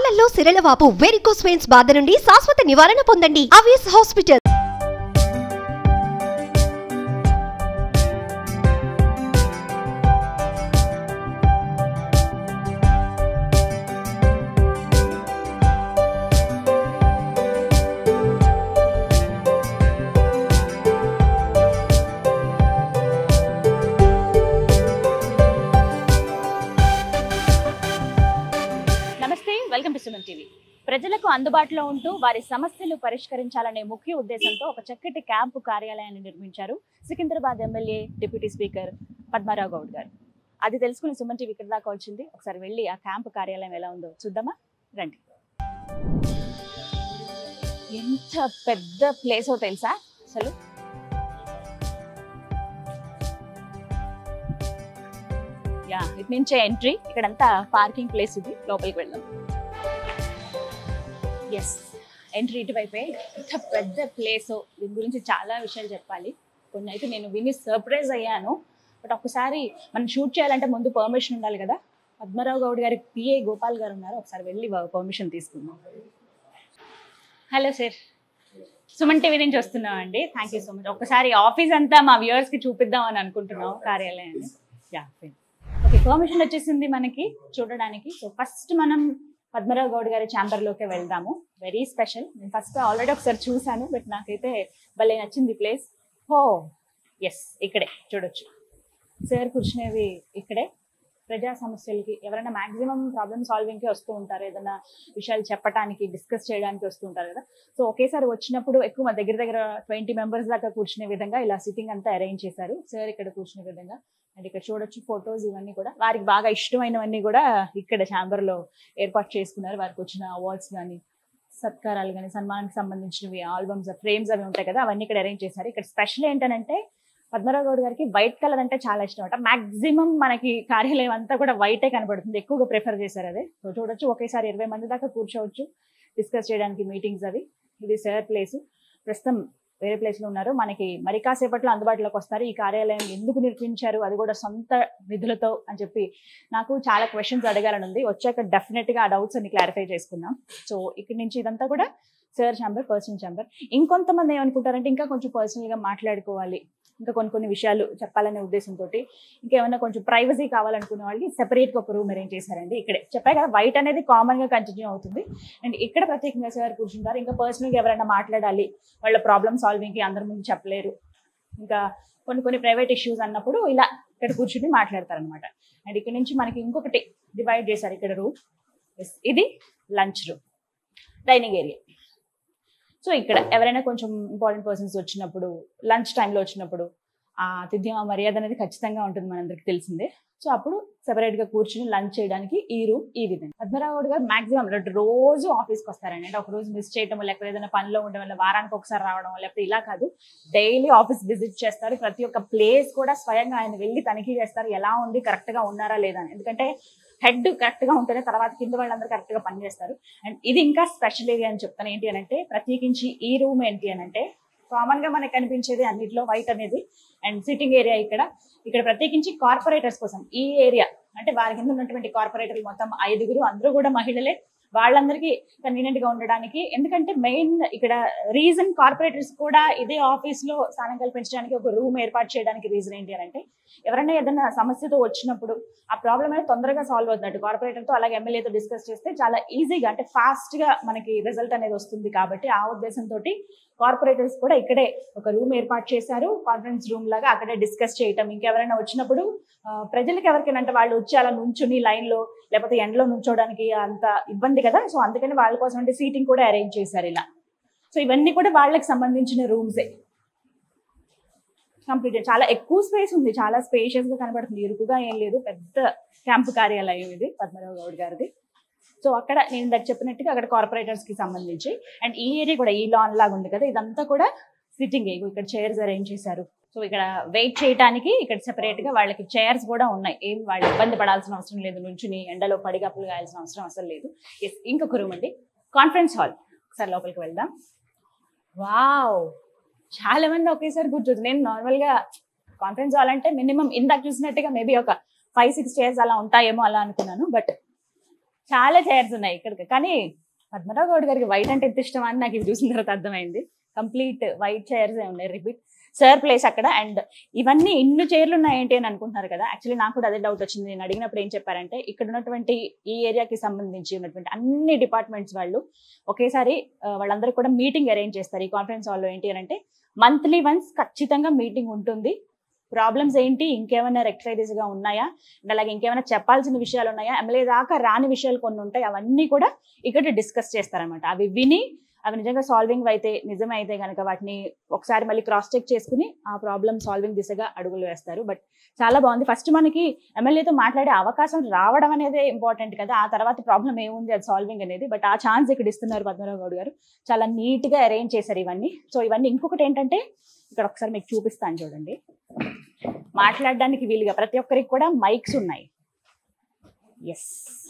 కాళ్లలో సిరలవాపు varicose veins బాధ నుండి శాశ్వత నివారణ పొందండి అవియస్ హాస్పిటల్ నమస్తే వెల్కమ్ టు సుమన్ టీవీ ప్రజలకు అందుబాటులో ఉంటూ వారి సమస్యలు పరిష్కరించాలనే ముఖ్య ఉద్దేశంతో ఒక చక్కటి క్యాంపు కార్యాలయాన్ని నిర్మించారు Secunderabad MLA deputy speaker Padmarao Goud garu అది తెలుసుకుని సుమన్ టీవీ ఇక్కడ దాకా వచ్చింది ఒకసారి వెళ్ళి ఆ క్యాంపు కార్యాలయం ఎలా ఉందో చూద్దామా రండి ఎంత పెద్ద ప్లేసో తెలుసా అసలు యా ఇటు నుంచే ఎంట్రీ ఇక్కడంతా పార్కింగ్ ప్లేస్ ఇది లోపలికి వెళ్దాం ఎస్ ఎంట్రీ ఇటువైపే ఇంత పెద్ద ప్లేస్ దీని గురించి చాలా విషయాలు చెప్పాలి కొన్ని అయితే నేను విని సర్ప్రైజ్ అయ్యాను బట్ ఒకసారి మనం షూట్ చేయాలంటే ముందు పర్మిషన్ ఉండాలి కదా పద్మరావు గౌడ్ గారి పిఏ గోపాల్ గారు ఉన్నారు ఒకసారి వెళ్ళి పర్మిషన్ తీసుకుందాం హలో సార్ సుమన్ టీవీ నుంచి వస్తున్నాం అండి థ్యాంక్ యూ సో మచ్ ఒకసారి ఆఫీస్ అంతా మా వ్యూవర్స్ కి చూపిద్దాం అని అనుకుంటున్నాం కార్యాలయాన్ని యా ఓకే పర్మిషన్ వచ్చేసింది మనకి చూడడానికి సో ఫస్ట్ మనం పద్మరావు గౌడ్ గారి ఛాంబర్ లోకి వెళ్దాము వెరీ స్పెషల్ నేను ఫస్ట్ ఆల్రెడీ ఒకసారి చూశాను బట్ నాకైతే భలే నచ్చింది ప్లేస్ హో ఎస్ ఇక్కడే చూడొచ్చు సార్ కూర్చునేవి ఇక్కడే ప్రజా సమస్యలకి ఎవరైనా మాక్సిమం ప్రాబ్లమ్ సాల్వింగ్కి వస్తూ ఉంటారు ఏదైనా విషయాలు చెప్పడానికి డిస్కస్ చేయడానికి వస్తూ ఉంటారు కదా సో ఒకేసారి వచ్చినప్పుడు ఎక్కువ మా దగ్గర దగ్గర ట్వంటీ మెంబర్స్ దాకా కూర్చునే విధంగా ఇలా సిట్టింగ్ అంతా అరేంజ్ చేశారు సార్ ఇక్కడ కూర్చునే విధంగా అండ్ ఇక్కడ చూడొచ్చు ఫొటోస్ ఇవన్నీ కూడా వారికి బాగా ఇష్టమైనవన్నీ కూడా ఇక్కడ ఛాంబర్ లో ఏర్పాటు చేసుకున్నారు వారికి వచ్చిన అవార్డ్స్ కానీ సత్కారాలు కానీ సన్మానానికి సంబంధించినవి ఆల్బమ్స్ ఫ్రేమ్స్ అవి ఉంటాయి కదా అవన్నీ ఇక్కడ అరేంజ్ చేశారు ఇక్కడ స్పెషల్ ఏంటంటే పద్మరావు గౌడ్ గారికి వైట్ కలర్ అంటే చాలా ఇష్టం అంట మాక్సిమం మనకి కార్యాలయం అంతా కూడా వైటే కనబడుతుంది ఎక్కువగా ప్రిఫర్ చేశారు అదే సో చూడొచ్చు ఒకేసారి ఇరవై మంది దాకా కూర్చోవచ్చు డిస్కస్ చేయడానికి మీటింగ్స్ అవి ఇది సార్ ప్లేస్ ప్రస్తుతం వేరే ప్లేస్ లో ఉన్నారు మనకి మరి కాసేపట్లో అందుబాటులోకి వస్తారు ఈ కార్యాలయం ఎందుకు నిర్మించారు అది కూడా సొంత నిధులతో అని చెప్పి నాకు చాలా క్వశ్చన్స్ అడగాలని ఉంది వచ్చాక డెఫినెట్ గా ఆ డౌట్స్ అన్ని క్లారిఫై చేసుకుందాం సో ఇక్కడ నుంచి ఇదంతా కూడా సార్ ఛాంబర్ పర్సనల్ ఛాంబర్ ఇంకొంతమంది ఏమనుకుంటారంటే ఇంకా కొంచెం పర్సనల్ గా మాట్లాడుకోవాలి ఇంకా కొన్ని కొన్ని విషయాలు చెప్పాలనే ఉద్దేశంతో ఇంకేమైనా కొంచెం ప్రైవసీ కావాలనుకునే వాళ్ళు సెపరేట్ గా ఒక రూమ్ అరేంజ్ చేశారండి ఇక్కడే చెప్పాయి కదా వైట్ అనేది కామన్ గా కంటిన్యూ అవుతుంది అండ్ ఇక్కడ ప్రత్యేకంగా సార్ కూర్చుంటారు ఇంకా పర్సనల్ గా ఎవరైనా మాట్లాడాలి వాళ్ళ ప్రాబ్లమ్ సాల్వింగ్ కి అందరి ముందు చెప్పలేరు ఇంకా కొన్ని కొన్ని ప్రైవేట్ ఇష్యూస్ అన్నప్పుడు ఇలా ఇక్కడ కూర్చుని మాట్లాడతారనమాట అండ్ ఇక్కడ నుంచి మనకి ఇంకొకటి డివైడ్ చేశారు ఇక్కడ రూమ్ ఇది lunch room dining area so ఇక్కడ ఎవరైనా కొంచెం ఇంపార్టెంట్ పర్సన్స్ వచ్చినప్పుడు లంచ్ టైంలో వచ్చినప్పుడు ఆ తిథ్యం ఆ మర్యాద అనేది ఖచ్చితంగా ఉంటుంది మనందరికి తెలిసిందే సో అప్పుడు సెపరేట్ గా కూర్చుని లంచ్ చేయడానికి ఈ రూమ్ ఈ విధంగా పద్మరావు గౌడ్ గారు మాక్సిమం రెండు రోజు ఆఫీస్కి వస్తారండి అంటే ఒక రోజు మిస్ చేయడం లేకపోతే ఏదైనా పనిలో ఉండడం వల్ల వారానికి ఒకసారి రావడం లేకపోతే ఇలా కాదు డైలీ ఆఫీస్ విజిట్ చేస్తారు ప్రతి ఒక్క ప్లేస్ కూడా స్వయంగా ఆయన వెళ్ళి తనిఖీ చేస్తారు ఎలా ఉంది కరెక్ట్ గా ఉన్నారా లేదా అని ఎందుకంటే హెడ్ కరెక్ట్ గా ఉంటేనే తర్వాత కింద వాళ్ళందరూ కరెక్ట్ గా పనిచేస్తారు అండ్ ఇది ఇంకా స్పెషల్ ఏరియా అని చెప్తాను ఏంటి అని అంటే ప్రత్యేకించి ఈ రూమ్ ఏంటి అని అంటే కామన్ గా మనకు కనిపించేది అన్నిట్లో వైట్ అనేది అండ్ సిట్టింగ్ ఏరియా ఇక్కడ ఇక్కడ ప్రత్యేకించి కార్పొరేటర్స్ కోసం ఈ ఏరియా అంటే వారి కింద ఉన్నటువంటి కార్పొరేటర్లు మొత్తం ఐదుగురు అందరూ కూడా మహిళలే వాళ్ళందరికీ కన్వీనియంట్ గా ఉండడానికి ఎందుకంటే మెయిన్ ఇక్కడ రీజన్ కార్పొరేటర్స్ కూడా ఇదే ఆఫీస్ లో స్థానం కల్పించడానికి ఒక రూమ్ ఏర్పాటు చేయడానికి రీజన్ ఏంటి అని అంటే ఎవరైనా ఏదైనా సమస్యతో వచ్చినప్పుడు ఆ ప్రాబ్లం అనేది తొందరగా సాల్వ్ అవుతున్నట్టు కార్పొరేటర్ తో అలాగే ఎమ్మెల్యేతో డిస్కస్ చేస్తే చాలా ఈజీగా అంటే ఫాస్ట్ గా మనకి రిజల్ట్ అనేది వస్తుంది కాబట్టి ఆ ఉద్దేశంతో కార్పొరేటర్స్ కూడా ఇక్కడే ఒక రూమ్ ఏర్పాటు చేశారు కాన్ఫరెన్స్ రూమ్ లాగా అక్కడే డిస్కస్ చేయటం ఇంకెవరైనా వచ్చినప్పుడు ఆ, ప్రజలకు ఎవరికైనా అంటే వాళ్ళు వచ్చి అలా నుంచుని లైన్ లో లేకపోతే ఎండలో నుంచోడానికి అంత ఇబ్బంది కదా సో అందుకని వాళ్ళ కోసం అంటే సీటింగ్ కూడా అరేంజ్ చేశారు ఇలా సో ఇవన్నీ కూడా వాళ్ళకి సంబంధించిన రూమ్సే కంప్లీట్ చాలా ఎక్కువ స్పేస్ ఉంది చాలా స్పేషియస్ గా కనబడుతుంది ఇరుకుగా ఏం లేదు పెద్ద క్యాంపు కార్యాలయం ఇది పద్మరావు గౌడ్ గారిది సో అక్కడ నేను ఇందాక చెప్పినట్టుగా అక్కడ కార్పొరేటర్స్ కి సంబంధించి అండ్ ఈ ఏరియా కూడా ఈ లాన్ లాగా ఉంది కదా ఇదంతా కూడా సిట్టింగ్ ఇక్కడ చైర్స్ అరేంజ్ చేశారు సో ఇక్కడ వెయిట్ చేయడానికి ఇక్కడ సెపరేట్ గా వాళ్ళకి చైర్స్ కూడా ఉన్నాయి ఏం వాళ్ళు ఇబ్బంది పడాల్సిన అవసరం లేదు నుంచుని ఎండలో పడిగప్పులు కాయాల్సిన అవసరం అసలు లేదు ఎస్ ఇంకొక రూమ్ అండి కాన్ఫరెన్స్ హాల్ ఒకసారి లోపలికి వెళ్దాం వావ్ చాలా మంది ఒకేసారి కూర్చోచ్చు నేను నార్మల్ గా కాన్ఫరెన్స్ హాల్ అంటే మినిమం ఇందాక చూసినట్టుగా మేబీ ఒక ఫైవ్ సిక్స్ చైర్స్ అలా ఉంటాయేమో అలా అనుకున్నాను బట్ చాలా చైర్స్ ఉన్నాయి ఇక్కడ కానీ పద్మరావు గౌడ్ గారికి వైట్ అంటే ఎంత ఇష్టం అని నాకు ఇవి చూసిన తర్వాత అర్థమైంది కంప్లీట్ వైట్ చైర్స్ ఉన్నాయి రిపీట్ సార్ ప్లేస్ అక్కడ అండ్ ఇవన్నీ ఇన్ని చైర్లు ఉన్నాయి ఏంటి అని అనుకుంటున్నారు కదా యాక్చువల్లీ నాకు కూడా అదే డౌట్ వచ్చింది నేను అడిగినప్పుడు ఏం చెప్పారంటే ఇక్కడ ఉన్నటువంటి ఈ ఏరియాకి సంబంధించి ఉన్నటువంటి అన్ని డిపార్ట్మెంట్స్ వాళ్ళు ఒకేసారి ఆ, వాళ్ళందరూ కూడా మీటింగ్ అరేంజ్ చేస్తారు ఈ కాన్ఫరెన్స్ హాల్లో ఏంటి అని అంటే మంత్లీ వన్స్ ఖచ్చితంగా మీటింగ్ ఉంటుంది ప్రాబ్లమ్స్ ఏంటి ఇంకేమైనా రెక్టిఫైరీస్ గా ఉన్నాయా అండ్ అలాగే ఇంకేమైనా చెప్పాల్సిన విషయాలు ఉన్నాయా ఎమ్మెల్యే దాకా రాని విషయాలు కొన్ని ఉంటాయి అవన్నీ కూడా ఇక్కడ డిస్కస్ చేస్తారనమాట అవి విని అవి నిజంగా సాల్వింగ్ అయితే నిజమే అయితే కనుక వాటిని ఒకసారి మళ్ళీ క్రాస్ చెక్ చేసుకుని ఆ ప్రాబ్లమ్ సాల్వింగ్ దిశగా అడుగులు వేస్తారు బట్ చాలా బాగుంది ఫస్ట్ మనకి ఎమ్మెల్యేతో మాట్లాడే అవకాశం రావడం అనేది ఇంపార్టెంట్ కదా ఆ తర్వాత ప్రాబ్లం ఏముంది అది సాల్వింగ్ అనేది బట్ ఆ ఛాన్స్ ఇక్కడ ఇస్తున్నారు పద్మనాభ గౌడ్ గారు చాలా నీట్ గా అరేంజ్ చేశారు ఇవన్నీ సో ఇవన్నీ ఇంకొకటి ఏంటంటే ఇక్కడ ఒకసారి మీకు చూపిస్తాను చూడండి మాట్లాడడానికి వీలుగా ప్రతి ఒక్కరికి కూడా మైక్స్ ఉన్నాయి ఎస్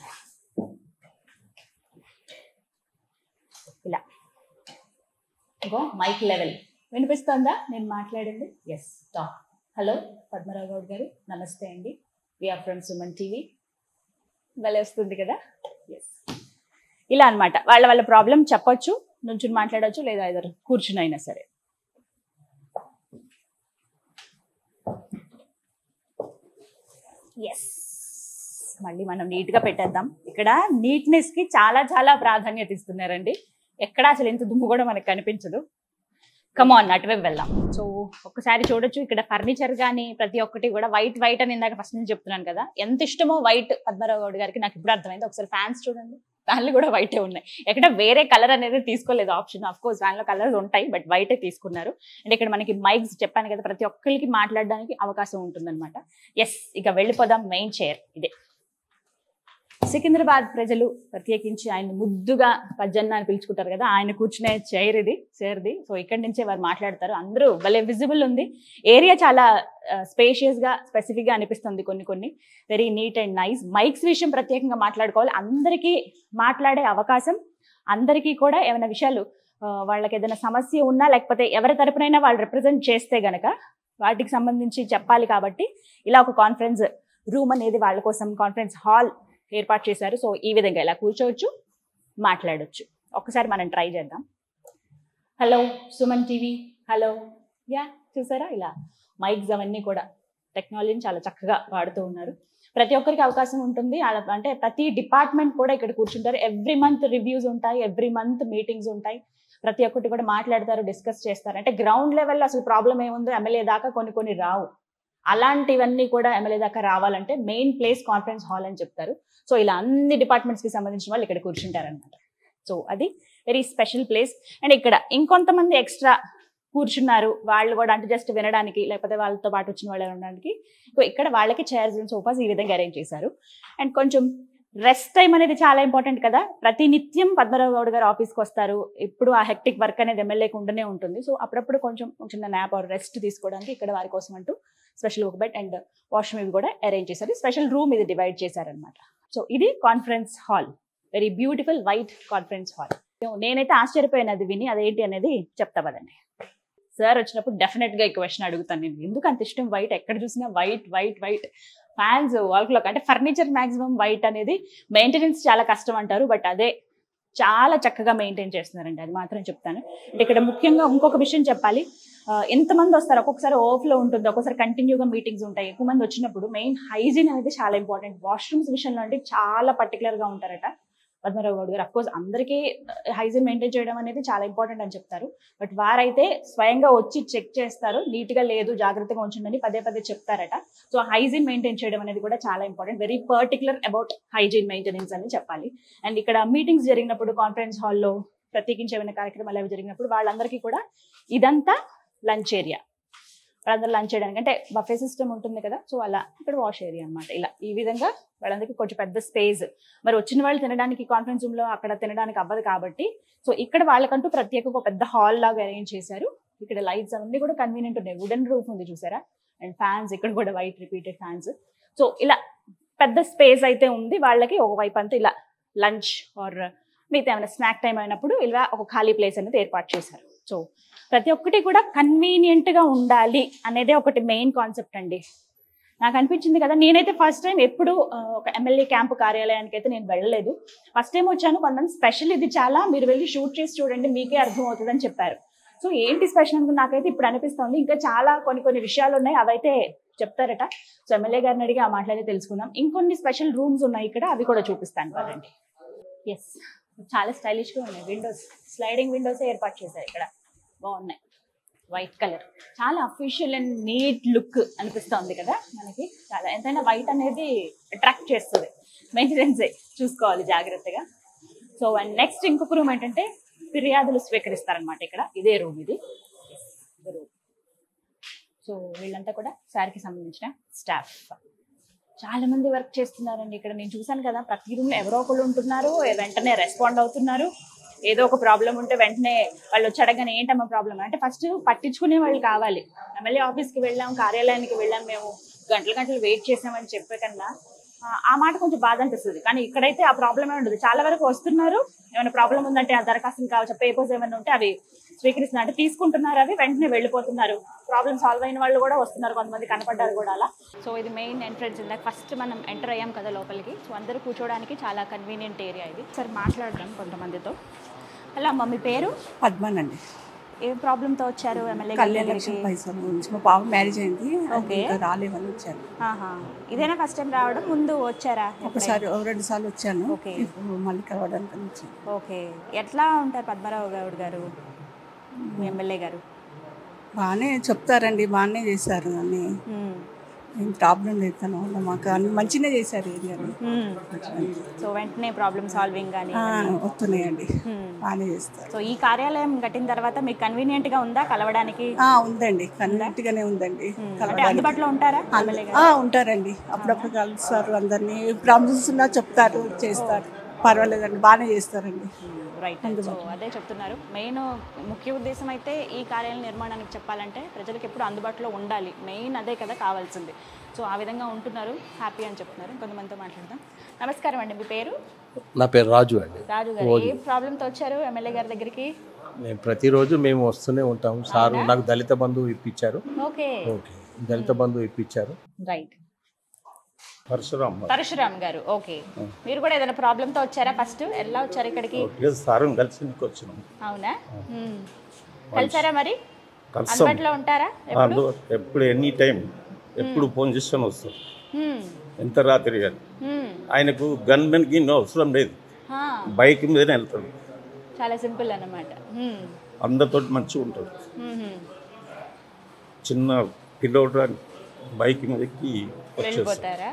ఇలా ఇగో మైక్ లెవెల్ వినిపిస్తుందా నేను మాట్లాడింది yes talk hello Padmarao Goud garu నమస్తే అండి విఆర్ ఫ్రమ్ సుమన్ టీవీ భలే వస్తుంది కదా ఎస్ ఇలా అన్నమాట వాళ్ళ వాళ్ళ ప్రాబ్లం చెప్పొచ్చు నుంచుని మాట్లాడవచ్చు లేదా ఇద్దరు కూర్చుని అయినా సరే ఎస్ మళ్ళీ మనం నీట్ గా పెట్టేద్దాం ఇక్కడ నీట్నెస్ కి చాలా చాలా ప్రాధాన్యత ఇస్తున్నారండి ఎక్కడ అసలు ఎంత దుమ్ము కూడా మనకు కనిపించదు కమాన్ అటువైపు వెళ్దాం సో ఒక్కసారి చూడొచ్చు ఇక్కడ ఫర్నిచర్ కానీ ప్రతి ఒక్కటి కూడా వైట్ వైట్ అని ఇందాక ఫస్ట్ నుంచి చెప్తున్నాను కదా ఎంత ఇష్టమో వైట్ పద్మరావు గౌడ్ గారికి నాకు ఇప్పుడు అర్థమైంది ఒకసారి ఫ్యాన్స్ చూడండి ఫ్యాన్లు కూడా వైటే ఉన్నాయి ఎక్కడ వేరే కలర్ అనేది తీసుకోలేదు ఆప్షన్ ఆఫ్ కోర్స్ ఫ్యాన్లో కలర్స్ ఉంటాయి బట్ వైటే తీసుకున్నారు అండ్ ఇక్కడ మనకి మైక్స్ చెప్పాను కదా ప్రతి ఒక్కరికి మాట్లాడడానికి అవకాశం ఉంటుందన్నమాట ఎస్ ఇక వెళ్ళిపోదాం మెయిన్ చైర్ ఇదే సికింద్రాబాద్ ప్రజలు ప్రత్యేకించి ఆయన ముద్దుగా పజ్జన్న అని పిలుచుకుంటారు కదా ఆయన కూర్చునే చైర్ ఇది చైర్ది సో ఇక్కడి నుంచే వారు మాట్లాడతారు అందరూ భలే విజిబుల్ ఉంది ఏరియా చాలా స్పేషియస్ గా స్పెసిఫిక్ గా అనిపిస్తుంది కొన్ని కొన్ని very neat and nice mics విషయం ప్రత్యేకంగా మాట్లాడుకోవాలి అందరికీ మాట్లాడే అవకాశం అందరికీ కూడా ఏమైనా విషయాలు ఆ, వాళ్ళకి ఏదైనా సమస్య ఉన్నా లేకపోతే ఎవరి తరపునైనా వాళ్ళు రిప్రజెంట్ చేస్తే గనక వాటికి సంబంధించి చెప్పాలి కాబట్టి ఇలా ఒక కాన్ఫరెన్స్ రూమ్ అనేది వాళ్ళ కోసం కాన్ఫరెన్స్ హాల్ ఏర్పాటు చేశారు సో ఈ విధంగా ఇలా కూర్చోవచ్చు మాట్లాడొచ్చు ఒకసారి మనం ట్రై చేద్దాం hello Suman TV hello yeah చూసారా ఇలా మైక్స్ అవన్నీ కూడా టెక్నాలజీని చాలా చక్కగా వాడుతూ ఉన్నారు ప్రతి ఒక్కరికి అవకాశం ఉంటుంది అలా అంటే ప్రతి డిపార్ట్మెంట్ కూడా ఇక్కడ కూర్చుంటారు ఎవ్రీ మంత్ రివ్యూస్ ఉంటాయి ఎవ్రీ మంత్ మీటింగ్స్ ఉంటాయి ప్రతి ఒక్కటి కూడా మాట్లాడతారు డిస్కస్ చేస్తారు అంటే గ్రౌండ్ లెవెల్లో అసలు ప్రాబ్లం ఏముందో ఎమ్మెల్యే దాకా కొన్ని కొన్ని రావు అలాంటివన్నీ కూడా ఎమ్మెల్యే దాకా రావాలంటే మెయిన్ ప్లేస్ కాన్ఫరెన్స్ హాల్ అని చెప్తారు సో ఇలా అన్ని డిపార్ట్మెంట్స్కి సంబంధించిన వాళ్ళు ఇక్కడ కూర్చుంటారనమాట సో అది వెరీ స్పెషల్ ప్లేస్ అండ్ ఇక్కడ ఇంకొంతమంది ఎక్స్ట్రా కూర్చున్నారు వాళ్ళు కూడా అంటే జస్ట్ వినడానికి లేకపోతే వాళ్ళతో పాటు వచ్చిన వాళ్ళు ఉండడానికి సో ఇక్కడ వాళ్ళకి చైర్స్ అండ్ సోఫాస్ ఈ విధంగా అరేంజ్ చేశారు అండ్ కొంచెం రెస్ట్ టైం అనేది చాలా ఇంపార్టెంట్ కదా ప్రతి నిత్యం పద్మరావు గౌడ్ గారు ఆఫీస్కి వస్తారు ఇప్పుడు ఆ హెక్టిక్ వర్క్ అనేది ఎమ్మెల్యేకి ఉండనే ఉంటుంది సో అప్పుడప్పుడు కొంచెం చిన్న నాప్ ఆర్ రెస్ట్ తీసుకోవడానికి ఇక్కడ వారి కోసం అంటూ స్పెషల్ ఒక బెడ్ అండ్ వాష్రూమ్ ఇవి కూడా అరేంజ్ చేశారు స్పెషల్ రూమ్ ఇది డివైడ్ చేశారనమాట సో ఇది conference hall very beautiful white conference hall నేనైతే ఆశ్చర్యపోయాను అది విని అదేంటి అనేది చెప్తా పదండి సార్ వచ్చినప్పుడు డెఫినెట్ గా ఈ క్వశ్చన్ అడుగుతాను నేను ఎందుకు అంత ఇష్టం వైట్ ఎక్కడ చూసినా white white white fans wall clock అంటే ఫర్నిచర్ మాక్సిమం వైట్ అనేది మెయింటెనెన్స్ చాలా కష్టం అంటారు బట్ అదే చాలా చక్కగా మెయింటైన్ చేస్తున్నారండి అది మాత్రం చెప్తాను అంటే ఇక్కడ ముఖ్యంగా ఇంకొక విషయం చెప్పాలి ఆ, ఎంతమంది వస్తారు ఒక్కొక్కసారి ఓవర్ఫ్లో ఉంటుంది ఒక్కొక్కసారి కంటిన్యూగా మీటింగ్స్ ఉంటాయి ఎక్కువ మంది వచ్చినప్పుడు మెయిన్ హైజీన్ అనేది చాలా ఇంపార్టెంట్ వాష్రూమ్స్ విషయంలో అంటే చాలా particular గా ఉంటారట పద్మరావు గౌడ్ గారు అఫ్కోర్స్ అందరికీ హైజీన్ మెయింటైన్ చేయడం అనేది చాలా ఇంపార్టెంట్ అని చెప్తారు బట్ వారైతే స్వయంగా వచ్చి చెక్ చేస్తారు నీట్ గా లేదు జాగ్రత్తగా ఉంచండి పదే పదే చెప్తారట సో హైజీన్ మెయింటైన్ చేయడం అనేది కూడా చాలా important very particular about hygiene maintenance అని చెప్పాలి అండ్ ఇక్కడ మీటింగ్స్ జరిగినప్పుడు కాన్ఫరెన్స్ హాల్లో ప్రత్యేకించి ఏమైనా కార్యక్రమాలు అవి జరిగినప్పుడు వాళ్ళందరికీ కూడా ఇదంతా లంచ్ ఏరియా వాళ్ళందరూ లంచ్ చేయడానికి అంటే బఫే సిస్టమ్ ఉంటుంది కదా సో అలా ఇక్కడ వాష్ ఏరియా అన్నమాట ఇలా ఈ విధంగా వాళ్ళందరికీ కొంచెం పెద్ద స్పేస్ మరి వచ్చిన వాళ్ళు తినడానికి కాన్ఫరెన్స్ రూమ్ లో అక్కడ తినడానికి అవ్వదు కాబట్టి సో ఇక్కడ వాళ్ళకంటూ ప్రత్యేక ఒక పెద్ద హాల్ లాగా అరేంజ్ చేశారు ఇక్కడ లైట్స్ అవన్నీ కూడా కన్వీనియంట్ ఉన్నాయి వుడెన్ రూఫ్ ఉంది చూసారా అండ్ ఫ్యాన్స్ ఇక్కడ కూడా వైట్ రిపీటెడ్ ఫ్యాన్స్ సో ఇలా పెద్ద స్పేస్ అయితే ఉంది వాళ్ళకి ఒకవైపు అంతా ఇలా లంచ్ ఆర్ మిగతా ఏమైనా స్నాక్ టైం అయినప్పుడు ఇలా ఒక ఖాళీ ప్లేస్ అనేది ఏర్పాటు చేశారు సో ప్రతి ఒక్కటి కూడా కన్వీనియంట్ గా ఉండాలి అనేదే ఒకటి మెయిన్ కాన్సెప్ట్ అండి నాకు అనిపించింది కదా నేనైతే ఫస్ట్ టైం ఎప్పుడు ఆ, ఒక ఎమ్మెల్యే క్యాంపు కార్యాలయానికి అయితే నేను వెళ్ళలేదు ఫస్ట్ టైం వచ్చాను కొంతమంది స్పెషల్ ఇది చాలా మీరు వెళ్ళి షూట్ చేసి చూడండి మీకే అర్థం అవుతుందని చెప్పారు సో ఏంటి స్పెషల్ అనుకుని నాకైతే ఇప్పుడు అనిపిస్తుంది ఇంకా చాలా కొన్ని కొన్ని విషయాలు ఉన్నాయి అవైతే చెప్తారట సో ఎమ్మెల్యే గారిని అడిగి ఆ మాటలైతే తెలుసుకుందాం ఇంకొన్ని స్పెషల్ రూమ్స్ ఉన్నాయి ఇక్కడ అవి కూడా చూపిస్తాను పదండి ఎస్ చాలా స్టైలిష్ గా ఉన్నాయి విండోస్ స్లైడింగ్ విండోస్ ఏర్పాటు చేశారు ఇక్కడ బాగున్నాయి వైట్ కలర్ చాలా అఫీషియల్ అండ్ నీట్ లుక్ అనిపిస్తుంది కదా మనకి చాలా ఎంతైనా వైట్ అనేది అట్రాక్ట్ చేస్తుంది మెయింటెనెన్సే చూసుకోవాలి జాగ్రత్తగా సో అండ్ నెక్స్ట్ ఇంకొక రూమ్ ఏంటంటే ఫిర్యాదులు స్వీకరిస్తారనమాట ఇక్కడ ఇదే రూమ్ ఇది రూమ్ సో వీళ్ళంతా కూడా సార్కి సంబంధించిన స్టాఫ్ చాలా మంది వర్క్ చేస్తున్నారండి ఇక్కడ నేను చూసాను కదా ప్రతి రూమ్ ఎవరో ఒకళ్ళు ఉంటున్నారు వెంటనే రెస్పాండ్ అవుతున్నారు ఏదో ఒక ప్రాబ్లం ఉంటే వెంటనే వాళ్ళు వచ్చి అడగని ఏంటమ్మా ప్రాబ్లం అంటే ఫస్ట్ పట్టించుకునే వాళ్ళు కావాలి ఎమ్మెల్యే ఆఫీస్కి వెళ్ళాం కార్యాలయానికి వెళ్ళాం మేము గంటలు గంటలు వెయిట్ చేసామని చెప్పే కన్నా ఆ, ఆ మాట కొంచెం బాధ అనిపిస్తుంది కానీ ఇక్కడైతే ఆ ప్రాబ్లమే ఉండదు చాలా వరకు వస్తున్నారు ఏమైనా ప్రాబ్లం ఉందంటే ఆ దరఖాస్తులు కావచ్చు పేపర్స్ ఏమైనా ఉంటే అవి స్వీకరిస్తున్నారు అంటే తీసుకుంటున్నారు అవి వెంటనే వెళ్ళిపోతున్నారు ప్రాబ్లమ్ సాల్వ్ అయిన వాళ్ళు కూడా వస్తున్నారు కొంతమంది కనపడ్డారు కూడా అలా సో ఇది మెయిన్ ఎంట్రన్స్ ఇందాక ఫస్ట్ మనం ఎంటర్ అయ్యాం కదా లోపలికి సో అందరూ కూర్చోవడానికి చాలా కన్వీనియంట్ ఏరియా ఇది సరే మాట్లాడదాం కొంతమందితో హలో అమ్మ మీ పేరు పద్మనండి ఏ ప్రాబ్లంతో వచ్చారు ఎమ్మెల్యే కళ్యాణ లక్ష్మి పైసలు గురించి మా పాప మ్యారేజ్ అయింది ఓకే. ఇంకా రాలేవని వచ్చాను ఆహా ఇదేనా ఫస్ట్ టైం రావడం ముందు వచ్చారా ఒకసారి ఓ రెండు సార్లు వచ్చాను ఓకే. ఇప్పుడు మళ్ళీ కలవడానికి వచ్చాను ఓకే ఎట్లా ఉంటారు పద్మరావు గౌడ్ గారు మీ ఎమ్మెల్యే గారు బాగానే చెప్తారండి బాగానే చేశారు అని మ్మ్. ఏం ప్రాబ్లం లేదు తన వల్ల మాకు అన్ని మంచిగానే చేశారు ఏరియాలో మ్మ్. సో వెంటనే ప్రాబ్లమ్ సాల్వింగ్ కానీ ఆ, వస్తున్నాయండి మ్మ్. బాగానే చేస్తారు సో ఈ కార్యాలయం కట్టిన తర్వాత మీకు కన్వీనియంట్ గా ఉందా కలవడానికి ఆ, ఉందండి కన్వీనెంట్గానే ఉందండి అంటే కలవడానికి అందుబాటులో ఉంటారా ఎమ్మెల్యే గారు ఆ, ఉంటారండి అప్పుడప్పుడు కలుస్తారు అందరినీ ప్రాబ్లమ్స్ ఉన్నా చెప్తారు చేస్తారు పర్వాలేదండి బాగానే చేస్తారండి రైట్ సో అదే చెప్తున్నారు మెయిన్ ముఖ్య ఉద్దేశం అయితే ఈ కార్యాలయ నిర్మాణానికి చెప్పాలంటే ప్రజలకు ఎప్పుడు అందుబాటులో ఉండాలి మెయిన్ అదే కదా కావాల్సింది సో ఆ విధంగా ఉంటున్నారు హ్యాపీ అని చెప్తున్నారు కొంతమందితో మాట్లాడదాం నమస్కారం అండి మీ పేరు నా పేరు రాజు అండి రాజు గారు ఏ ప్రాబ్లంతో వచ్చారు ఎమ్మెల్యే గారి దగ్గరికి మేము ప్రతిరోజు మేము వస్తూనే ఉంటాం సారు నాకు దళిత బంధువు ఇప్పించారు ఓకే ఓకే దళిత బంధువు ఇప్పించారు రైట్ పరశురామ్ పరశురామ్ గారు ఓకే మీరు కూడా ఏదైనా ప్రాబ్లంతో వచ్చారా ఫస్ట్ ఎలా వచ్చారు ఇక్కడికి ఒకటిగా సారం కలిసి ఇంటికి వచ్చినాం అవునా మ్మ్. కలిసారా మరి కలుస్తాం అందుబాటులో ఉంటారా ఎప్పుడు అందు ఎప్పుడు ఎనీ టైం ఎప్పుడు ఫోన్ చేసుకొని వస్తాం మ్మ్. ఎంత రాత్రి కానీ మ్మ్. ఆయనకు గన్ మెన్కి ఇన్నో అవసరం లేదు హా, బైక్ మీదనే వెళ్తాడు చాలా సింపుల్ అన్నమాట మ్మ్. అందరితో మంచిగా ఉంటాడు మ్మ్. చిన్న పిల్లోడు బైక్ మీద ఎక్కి వచ్చేస్తాం వెళ్ళిపోతారా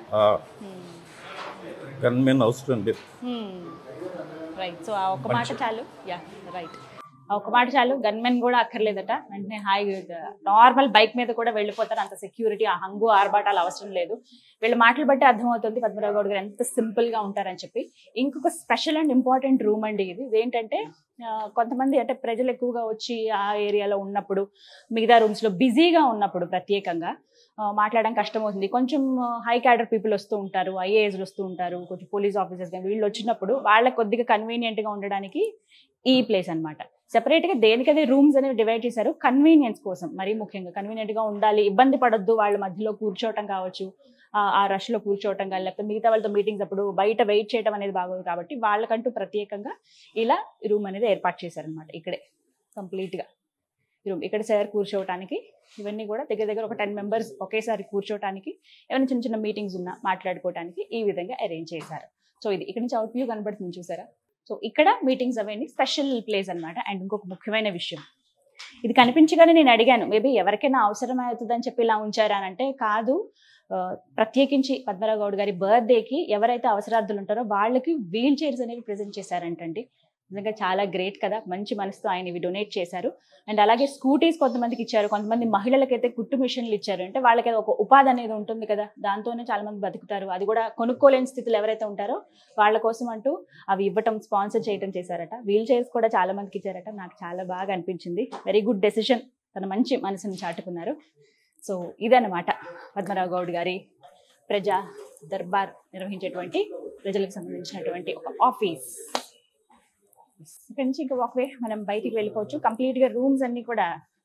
గన్ మెన్ అవసరం లేదు రైట్ సో ఆ ఒక్క మాట చాలు యా రైట్ ఆ ఒక్క మాట చాలు గన్మెన్ కూడా అక్కర్లేదట వెంటనే హాయ్ నార్మల్ బైక్ మీద కూడా వెళ్ళిపోతారు అంత సెక్యూరిటీ ఆ హంగు ఆర్భాటాలు అవసరం లేదు వీళ్ళ మాటలు బట్టి అర్థమవుతుంది పద్మరావు గౌడ్ గారు ఎంత సింపుల్ గా ఉంటారని చెప్పి ఇంకొక స్పెషల్ అండ్ ఇంపార్టెంట్ రూమ్ అండి ఇది ఇదేంటంటే ఆ, కొంతమంది అంటే ప్రజలు ఎక్కువగా వచ్చి ఆ ఏరియాలో ఉన్నప్పుడు మిగతా రూమ్స్ లో బిజీగా ఉన్నప్పుడు ప్రత్యేకంగా ఆ, మాట్లాడడం కష్టం అవుతుంది కొంచెం హై క్యాడర్ పీపుల్ వస్తూ ఉంటారు ఐఏఎస్లు వస్తూ ఉంటారు కొంచెం పోలీస్ ఆఫీసర్స్ కానీ వీళ్ళు వచ్చినప్పుడు వాళ్ళకి కొద్దిగా కన్వీనియంట్ గా ఉండడానికి ఈ ప్లేస్ అన్నమాట సెపరేట్ గా దేనికదే రూమ్స్ అనేవి డివైడ్ చేశారు కన్వీనియన్స్ కోసం మరీ ముఖ్యంగా కన్వీనియంట్ గా ఉండాలి ఇబ్బంది పడొద్దు వాళ్ళ మధ్యలో కూర్చోవటం కావచ్చు ఆ- ఆ రష్ లో కూర్చోవటం కానీ లేకపోతే మిగతా వాళ్ళతో మీటింగ్స్ అప్పుడు బయట వెయిట్ చేయడం అనేది బాగోదు కాబట్టి వాళ్ళకంటూ ప్రత్యేకంగా ఇలా రూమ్ అనేది ఏర్పాటు చేశారనమాట ఇక్కడే కంప్లీట్ గా రూమ్ ఇక్కడ సార్ కూర్చోవటానికి ఇవన్నీ కూడా దగ్గర దగ్గర ఒక టెన్ మెంబర్స్ ఒకేసారి కూర్చోవటానికి ఏమైనా చిన్న చిన్న మీటింగ్స్ ఉన్నా మాట్లాడుకోవటానికి ఈ విధంగా అరేంజ్ చేశారు సో ఇది ఇక్కడ నుంచి అవుట్ వ్యూ కనబడుతుంది చూసారా సో ఇక్కడ మీటింగ్స్ అవన్నీ స్పెషల్ ప్లేస్ అన్నమాట అండ్ ఇంకొక ముఖ్యమైన విషయం ఇది కనిపించగానే నేను అడిగాను మేబీ ఎవరికైనా అవసరం అవుతుందని చెప్పి ఇలా ఉంచారా అని అంటే కాదు ఆ, ప్రత్యేకించి పద్మరావు గౌడ్ గారి బర్త్డేకి ఎవరైతే అవసరార్థులు ఉంటారో వాళ్ళకి వీల్ చైర్స్ అనేవి ప్రజెంట్ చేశారంటండి నిజంగా చాలా గ్రేట్ కదా మంచి మనసుతో ఆయన ఇవి డొనేట్ చేశారు అండ్ అలాగే స్కూటీస్ కొంతమందికి ఇచ్చారు కొంతమంది మహిళలకైతే కుట్టు మిషన్లు ఇచ్చారు అంటే వాళ్ళకి అది ఒక ఉపాధి అనేది ఉంటుంది కదా దాంతోనే చాలా మంది బతుకుతారు అది కూడా కొనుక్కోలేని స్థితిలో ఎవరైతే ఉంటారో వాళ్ళ కోసం అంటూ అవి ఇవ్వటం స్పాన్సర్ చేయటం చేశారట వీల్ చైర్స్ కూడా చాలా మందికి ఇచ్చారట నాకు చాలా బాగా అనిపించింది వెరీ గుడ్ డెసిషన్ తన మంచి మనసుని చాటుకున్నారు సో ఇదన్నమాట పద్మరావు గౌడ్ గారి ప్రజా దర్బార్ నిర్వహించేటువంటి ప్రజలకు సంబంధించినటువంటి ఒక ఆఫీస్ ఇక్కడ నుంచి ఇంకా వాక్వే మనం బయటికి వెళ్ళిపోవచ్చు కంప్లీట్ గా రూమ్స్ అన్ని కూడా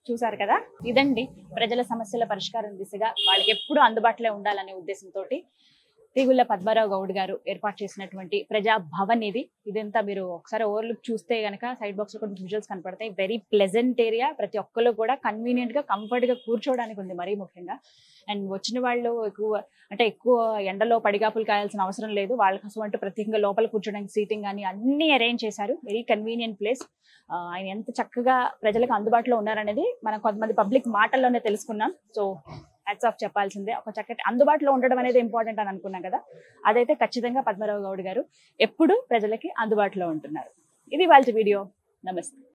చూసారు కదా ఇదండి ప్రజల సమస్యల పరిష్కారం దిశగా వాళ్ళకి ఎప్పుడు అందుబాటులో ఉండాలనే ఉద్దేశంతో తీగుళ్ళ పద్మారావు గౌడ్ గారు ఏర్పాటు చేసినటువంటి ప్రజా భవన్ ఇది ఇదంతా మీరు ఒకసారి ఓవర్లుక్ చూస్తే గనక సైడ్ బాక్స్ లో కొన్ని విజువల్స్ కనపడతాయి వెరీ ప్లెజెంట్ ఏరియా ప్రతి ఒక్కరు కూడా కన్వీనియంట్ గా కంఫర్ట్ గా కూర్చోవడానికి ఉంది మరీ ముఖ్యంగా అండ్ వచ్చిన వాళ్ళు ఎక్కువ అంటే ఎక్కువ ఎండలో పడిగాపులు కాయాల్సిన అవసరం లేదు వాళ్ళ కోసం అంటే ప్రత్యేకంగా లోపల కూర్చోడానికి సీటింగ్ కానీ అన్ని అరేంజ్ చేశారు వెరీ కన్వీనియంట్ ప్లేస్ ఆయన ఎంత చక్కగా ప్రజలకు అందుబాటులో ఉన్నారనేది మనం కొంతమంది పబ్లిక్ మాటల్లోనే తెలుసుకున్నాం సో హ్యాట్స్ ఆఫ్ చెప్పాల్సిందే ఒక చక్కటి అందుబాటులో ఉండడం అనేది ఇంపార్టెంట్ అని అనుకున్నాం కదా అదైతే ఖచ్చితంగా పద్మరావు గౌడ్ గారు ఎప్పుడు ప్రజలకి అందుబాటులో ఉంటున్నారు ఇది వాళ్ళ వీడియో నమస్తే